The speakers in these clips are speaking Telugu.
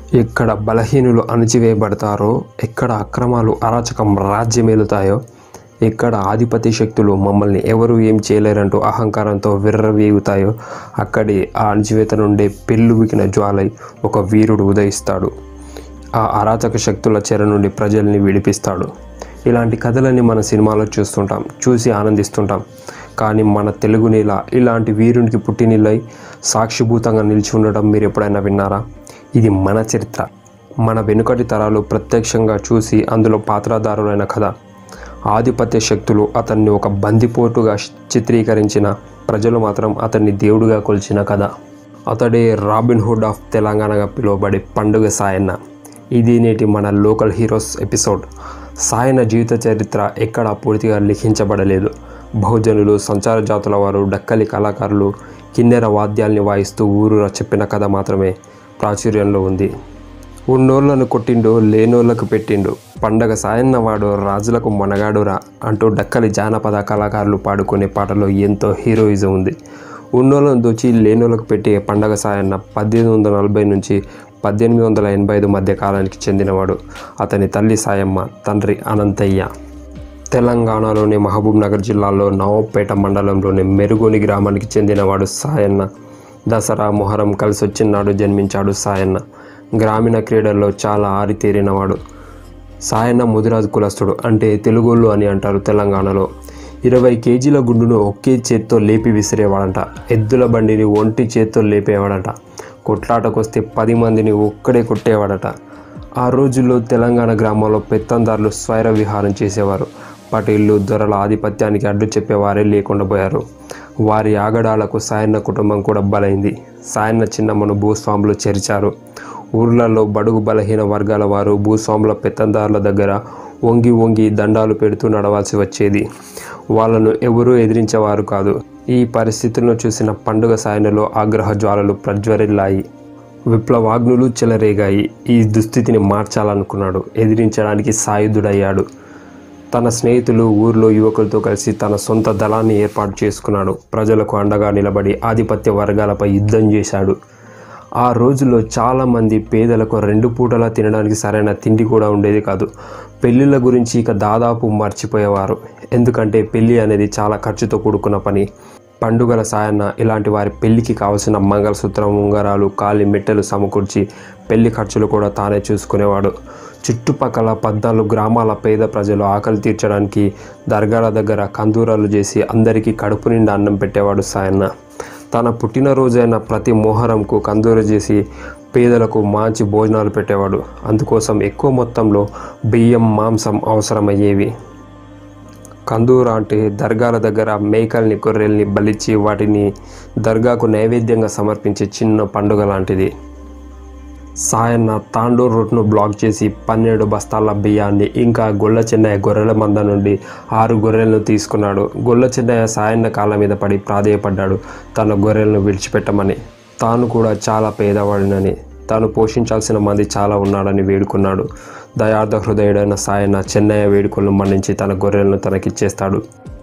ఎక్కడ బలహీనులు అణచివేయబడతారో ఎక్కడ అక్రమాలు అరాచకం రాజ్యమేలుతాయో ఎక్కడ ఆధిపత్య శక్తులు మమ్మల్ని ఎవరు ఏం చేయలేరంటూ అహంకారంతో విర్రవీగుతాయో అక్కడి ఆ అణచివేత నుండే పెళ్ళువికిన జ్వాలై ఒక వీరుడు ఉదయిస్తాడు ఆ అరాచక శక్తుల చెర నుండి ప్రజల్ని విడిపిస్తాడు ఇలాంటి కథలన్నీ మన సినిమాలో చూస్తుంటాం చూసి ఆనందిస్తుంటాం కానీ మన తెలుగు నేల ఇలాంటి వీరునికి పుట్టినిల్లై సాక్షిభూతంగా నిలిచి ఉండడం మీరు ఎప్పుడైనా విన్నారా ఇది మన చరిత్ర మన వెనుకటి తరాలు ప్రత్యక్షంగా చూసి అందులో పాత్రధారులైన కథ ఆధిపత్య శక్తులు అతన్ని ఒక బందిపోటుగా చిత్రీకరించిన ప్రజలు మాత్రం అతన్ని దేవుడిగా కొలిచిన కథ అతడే రాబిన్ హుడ్ ఆఫ్ తెలంగాణగా పిలువబడే పండుగ సాయన్న ఇది నేటి మన లోకల్ హీరోస్ ఎపిసోడ్ సాయన జీవిత చరిత్ర ఎక్కడా పూర్తిగా లిఖించబడలేదు బహుజనులు సంచార జాతుల వారు డక్కలి కళాకారులు కిన్నెర వాద్యాల్ని వాయిస్తూ ఊరూరా చెప్పిన కథ మాత్రమే ప్రాచుర్యంలో ఉంది ఉన్నోళ్లను కొట్టిండు లేనోళ్లకు పెట్టిండు పండగ సాయన్న వాడు రాజులకు మొనగాడురా అంటూ డక్కలి జానపద కళాకారులు పాడుకునే పాటలో ఎంతో హీరోయిజం ఉంది ఉన్నోళ్ళను దోచి లేనోళ్ళకు పెట్టి పండగ సాయన్న పద్దెనిమిది వందల నలభై నుంచి పద్దెనిమిది వందల ఎనభై ఐదు మధ్య కాలానికి చెందినవాడు అతని తల్లి సాయమ్మ తండ్రి అనంతయ్య తెలంగాణలోని మహబూబ్ నగర్ జిల్లాలో నవాబ్పేట మండలంలోని మెరుగోని గ్రామానికి చెందినవాడు సాయన్న దసరా మొహరం కలిసి వచ్చినాడు జన్మించాడు సాయన్న గ్రామీణ క్రీడల్లో చాలా ఆరితేరినవాడు సాయన్న ముదిరాజు కులస్తుడు అంటే తెలుగోళ్ళు అని అంటారు తెలంగాణలో ఇరవై కేజీల గుండును ఒకే చేత్తో లేపి విసిరేవాడంట ఎద్దుల బండిని ఒంటి చేత్తో లేపేవాడంట కొట్లాటకొస్తే పది మందిని ఒక్కడే కొట్టేవాడట ఆ రోజుల్లో తెలంగాణ గ్రామాల్లో పెత్తందారులు స్వైర విహారం చేసేవారు పటేళ్ళు దొరల ఆధిపత్యానికి అడ్డు చెప్పేవారే లేకుండా పోయారు వారి ఆగడాలకు సాయన్న కుటుంబం కూడా బలైంది సాయన్న చిన్నమ్మను భూస్వాములు చెరిచారు ఊర్లలో బడుగు బలహీన వర్గాల వారు భూస్వాముల పెత్తందారుల దగ్గర వంగి వంగి దండాలు పెడుతూ నడవాల్సి వచ్చేది వాళ్ళను ఎవరూ ఎదిరించేవారు కాదు ఈ పరిస్థితులను చూసిన పండుగ సాయనలో ఆగ్రహ జ్వాలలు ప్రజ్వరిల్లాయి విప్లవాగ్నులు చెలరేగాయి ఈ దుస్థితిని మార్చాలనుకున్నాడు ఎదిరించడానికి సాయుధుడయ్యాడు తన స్నేహితులు ఊర్లో యువకులతో కలిసి తన సొంత దళాన్ని ఏర్పాటు చేసుకున్నాడు ప్రజలకు అండగా నిలబడి ఆధిపత్య వర్గాలపై యుద్ధం చేశాడు ఆ రోజుల్లో చాలామంది పేదలకు రెండు పూటలా తినడానికి సరైన తిండి కూడా ఉండేది కాదు పెళ్ళిళ్ళ గురించి ఇక దాదాపు మర్చిపోయేవారు ఎందుకంటే పెళ్ళి అనేది చాలా ఖర్చుతో కూడుకున్న పని పండుగల సాయన్న ఇలాంటి వారి పెళ్లికి కావలసిన మంగళసూత్రం ఉంగరాలు కాలి మెట్టెలు సమకూర్చి పెళ్లి ఖర్చులు కూడా తానే చూసుకునేవాడు చుట్టుపక్కల పద్నాలుగు గ్రామాల పేద ప్రజలు ఆకలి తీర్చడానికి దర్గాల దగ్గర కందూరాలు చేసి అందరికీ కడుపు నిండా అన్నం పెట్టేవాడు సాయన్న తన పుట్టినరోజైన ప్రతి మొహరంకు కందూర చేసి పేదలకు మంచి భోజనాలు పెట్టేవాడు అందుకోసం ఎక్కువ మొత్తంలో బియ్యం మాంసం అవసరమయ్యేవి కందూర అంటే దర్గాల దగ్గర మేకల్ని గొర్రెల్ని బలిచ్చి వాటిని దర్గాకు నైవేద్యంగా సమర్పించే చిన్న పండుగ లాంటిది సాయన్న తాండూర్ రూట్ను బ్లాక్ చేసి పన్నెండు బస్తాల బియ్యాన్ని ఇంకా గొల్ల చెన్నయ్య గొర్రెల మంద నుండి ఆరు గొర్రెలను తీసుకున్నాడు గొల్ల చెన్నయ్య సాయన్న కాళ్ళ మీద పడి ప్రాధేయపడ్డాడు తన గొర్రెలను విడిచిపెట్టమని తాను కూడా చాలా పేదవాడినని తాను పోషించాల్సిన మంది చాలా ఉన్నాడని వేడుకున్నాడు దయార్థ హృదయుడైన సాయన్న చెన్నయ్య వేడుకలను మన్నించి తన గొర్రెలను తనకిచ్చేస్తాడు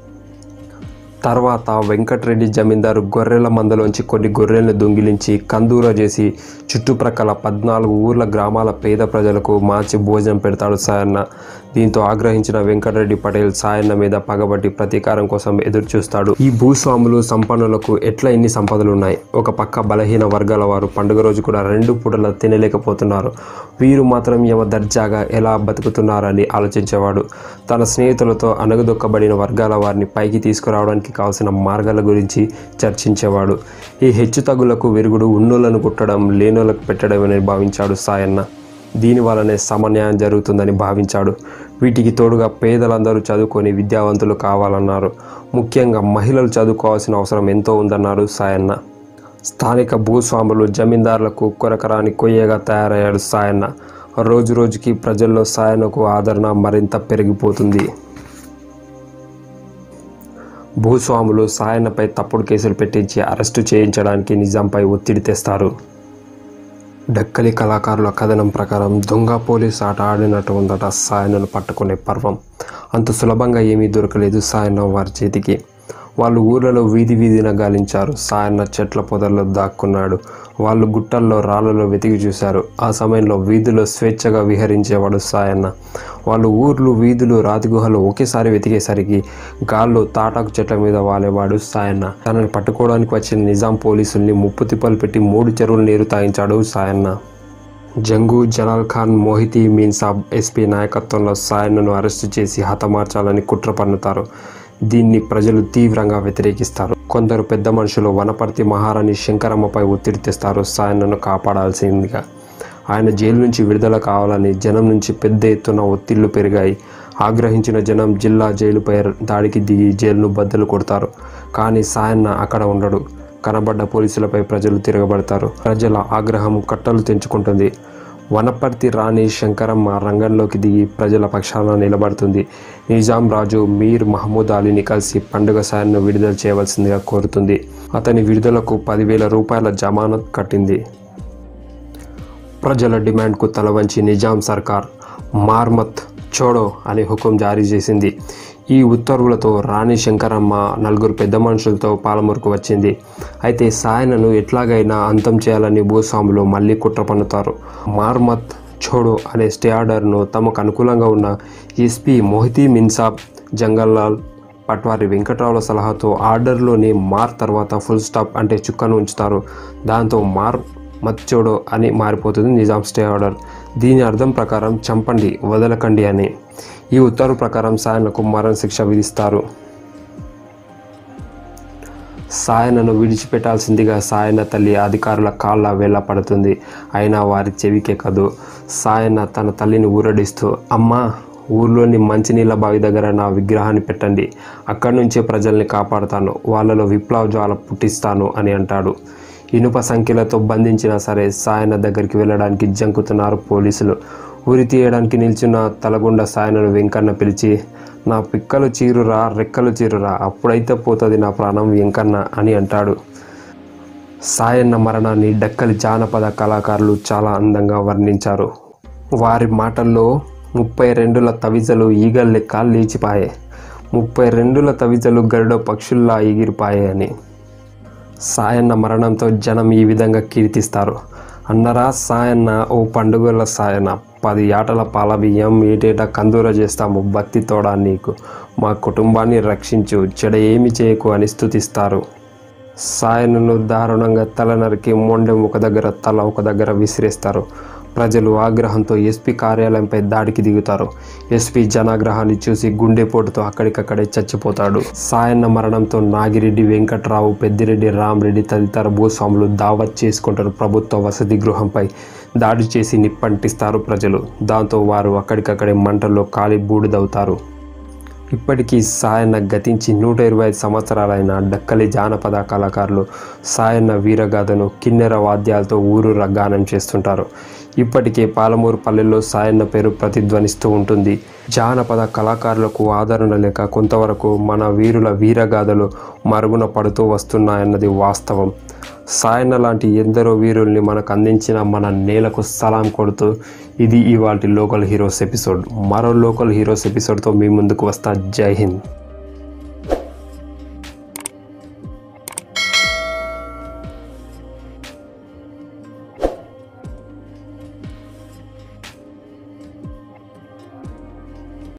తర్వాత వెంకటరెడ్డి జమీందారు గొర్రెల మందలోంచి కొన్ని గొర్రెలను దొంగిలించి కందూర చేసి చుట్టుప్రక్కల పద్నాలుగు ఊర్ల గ్రామాల పేద ప్రజలకు మార్చి భోజనం పెడతాడు సాయన్న దీంతో ఆగ్రహించిన వెంకటరెడ్డి పటేల్ సాయన్న మీద పగబట్టి ప్రతీకారం కోసం ఎదురు చూస్తాడు ఈ భూస్వాములు సంపన్నులకు ఎట్లా ఇన్ని సంపదలు ఉన్నాయి ఒక పక్క బలహీన వర్గాల వారు పండుగ రోజు కూడా రెండు పూటల తినలేకపోతున్నారు వీరు మాత్రం యమ దర్జాగా ఎలా బతుకుతున్నారని ఆలోచించేవాడు తన స్నేహితులతో అణగదొక్కబడిన వర్గాల వారిని పైకి తీసుకురావడానికి కావాల్సిన మార్గాల గురించి చర్చించేవాడు ఈ హెచ్చుతగ్గులకు విరుగుడు ఉన్నోళ్లను కుట్టడం లేనోళ్లకు పెట్టడమని భావించాడు సాయన్న దీని వలనే సమన్యాయం జరుగుతుందని భావించాడు వీటికి తోడుగా పేదలందరూ చదువుకొని విద్యావంతులు కావాలన్నారు ముఖ్యంగా మహిళలు చదువుకోవాల్సిన అవసరం ఎంతో ఉందన్నారు సాయన్న స్థానిక భూస్వాములు జమీందారులకు కొరకరాని కొయ్యగా తయారయ్యాడు సాయన్న రోజు రోజుకి ప్రజల్లో సాయనకు ఆదరణ మరింత పెరిగిపోతుంది భూస్వాములు సాయన్నపై తప్పుడు కేసులు పెట్టించి అరెస్టు చేయించడానికి నిజాంపై ఒత్తిడి తెస్తారు డక్కలి కళాకారుల కథనం ప్రకారం దొంగ పోలీస్ ఆట ఆడినట్టు ఉందట సాయనను పట్టుకునే పర్వం అంత సులభంగా ఏమీ దొరకలేదు సాయన్న వారి చేతికి వాళ్ళు ఊర్లలో వీధి వీధిన గాలించారు సాయన్న చెట్ల పొదల్లో దాక్కున్నాడు వాళ్ళు గుట్టల్లో రాళ్ళలో వెతికి చూశారు ఆ సమయంలో వీధిలో స్వేచ్ఛగా విహరించేవాడు సాయన్న వాళ్ళు ఊర్లు వీధులు రాతి గుహలు ఒకేసారి వెతికేసరికి గాల్లో తాటాకు చెట్ల మీద వాలేవాడు సాయన్న తనని పట్టుకోవడానికి వచ్చిన నిజాం పోలీసుల్ని ముప్పు తిప్పలు పెట్టి మూడు చెరువులు నీరు తాగించాడు సాయన్న జంగు జలాల్ ఖాన్ మోహితి మీన్ సాబ్ ఎస్పీ నాయకత్వంలో సాయన్నను అరెస్టు చేసి హతమార్చాలని కుట్ర పన్నుతారు దీన్ని ప్రజలు తీవ్రంగా వ్యతిరేకిస్తారు కొందరు పెద్ద మనుషులు వనపర్తి మహారాణి శంకరమ్మపై ఒత్తిడి తెస్తారు సాయన్నను కాపాడాల్సిందిగా ఆయన జైలు నుంచి విడుదల కావాలని జనం నుంచి పెద్ద ఎత్తున ఒత్తిళ్లు పెరిగాయి ఆగ్రహించిన జనం జిల్లా జైలుపై దాడికి దిగి జైలును బద్దలు కొడతారు కానీ సాయన్న అక్కడ ఉండడు కనబడ్డ పోలీసులపై ప్రజలు తిరగబడతారు ప్రజల ఆగ్రహం కట్టలు తెంచుకుంటుంది వనపర్తి రాణి శంకరమ్మ రంగంలోకి దిగి ప్రజల పక్షాన నిలబడుతుంది నిజాం రాజు మీర్ మహమూద్ అలీని కలిసి పండుగ సాయాన్ని విడుదల చేయవలసిందిగా కోరుతుంది అతని విడుదలకు పదివేల రూపాయల జమానత్ కట్టింది ప్రజల డిమాండ్కు తలవంచి నిజాం సర్కార్ మార్మత్ చోడో అనే హుకుం జారీ చేసింది ఈ ఉత్తర్వులతో రాణి శంకరమ్మ నలుగురు పెద్ద మనుషులతో పాలమూరుకు వచ్చింది అయితే సాయనను ఎట్లాగైనా అంతం చేయాలని భూస్వాములు మళ్ళీ కుట్ర పన్నుతారు మార్మత్ చోడో అనే స్టే ఆర్డర్ను తమకు అనుకూలంగా ఉన్న ఎస్పీ మోహితీ మిన్సాబ్ జంగల్లాల్ పట్వారి వెంకట్రావుల సలహాతో ఆర్డర్లోని మార్ తర్వాత ఫుల్ స్టాప్ అంటే చుక్కను ఉంచుతారు దాంతో మార్ మచ్చోడో అని మారిపోతుంది నిజాం స్టే ఆర్డర్ దీని అర్థం ప్రకారం చంపండి వదలకండి అని ఈ ఉత్తర్వు ప్రకారం సాయనకు మరణ శిక్ష విధిస్తారు సాయనను విడిచిపెట్టాల్సిందిగా సాయన తల్లి అధికారుల కాళ్ళ వేళ పడుతుంది అయినా వారి చెవికెక్కదు సాయన తన తల్లిని ఊరడిస్తూ అమ్మా ఊర్లోని మంచినీళ్ళ బావి దగ్గర నా విగ్రహాన్ని పెట్టండి అక్కడి నుంచే ప్రజల్ని కాపాడుతాను వాళ్ళలో విప్లవ జ్వాల పుట్టిస్తాను అని అంటాడు ఇనుప సంఖ్యలతో బంధించినా సరే సాయన దగ్గరికి వెళ్ళడానికి జంకుతున్నారు పోలీసులు ఉరి తీయడానికి నిల్చున్న తలగుండ సాయనను వెంకన్న పిలిచి నా పిక్కలు చీరురా రెక్కలు చీరురా అప్పుడైతే పోతుంది నా ప్రాణం వెంకన్న అని అంటాడు సాయన్న మరణాన్ని డక్కలి జానపద కళాకారులు చాలా అందంగా వర్ణించారు వారి మాటల్లో ముప్పై రెండుల తవిజలు ఈగల్ లెక్క లేచిపాయే ముప్పై రెండుల తవిజలు గరుడ పక్షుల్లా ఎగిరిపాయే అని సాయన్న మరణంతో జనం ఈ విధంగా కీర్తిస్తారు అన్నరా సాయన్న ఓ పండుగల సాయన పది ఆటల పాల బియ్యం ఏటేటా కందూర చేస్తాము భక్తి తోడా నీకు మా కుటుంబాన్ని రక్షించు చెడ ఏమి చేయకు అని స్తుతిస్తారు సాయనను దారుణంగా తల నరికి మొండెం ఒక దగ్గర తల ఒక దగ్గర విసిరేస్తారు ప్రజలు ఆగ్రహంతో ఎస్పీ కార్యాలయంపై దాడికి దిగుతారు ఎస్పీ జనాగ్రహాన్ని చూసి గుండెపోటుతో అక్కడికక్కడే చచ్చిపోతాడు సాయన్న మరణంతో నాగిరెడ్డి వెంకట్రావు పెద్దిరెడ్డి రామరెడ్డి తదితర భూస్వాములు దావత్ చేసుకుంటారు ప్రభుత్వ వసతి గృహంపై దాడి చేసి నిప్పంటిస్తారు ప్రజలు దాంతో వారు అక్కడికక్కడే మంటల్లో కాలి బూడిదవుతారు ఇప్పటికీ సాయన్న గతించి నూట ఇరవై ఐదు సంవత్సరాలైన డక్కలి జానపద కళాకారులు సాయన్న వీరగాథను కిన్నెర వాద్యాలతో ఊరూర గానం చేస్తుంటారు ఇప్పటికే పాలమూరు పల్లెల్లో సాయన్న పేరు ప్రతిధ్వనిస్తూ ఉంటుంది జానపద కళాకారులకు ఆదరణ లేక కొంతవరకు మన వీరుల వీరగాథలు మరుగున పడుతూ వస్తున్నాయన్నది వాస్తవం సాయన్న లాంటి ఎందరో వీరుల్ని మనకు అందించిన మన నేలకు సలాం కొడుతూ ఇది ఇవాళ లోకల్ హీరోస్ ఎపిసోడ్ మరో లోకల్ హీరోస్ ఎపిసోడ్తో మీ ముందుకు వస్తా జై హింద్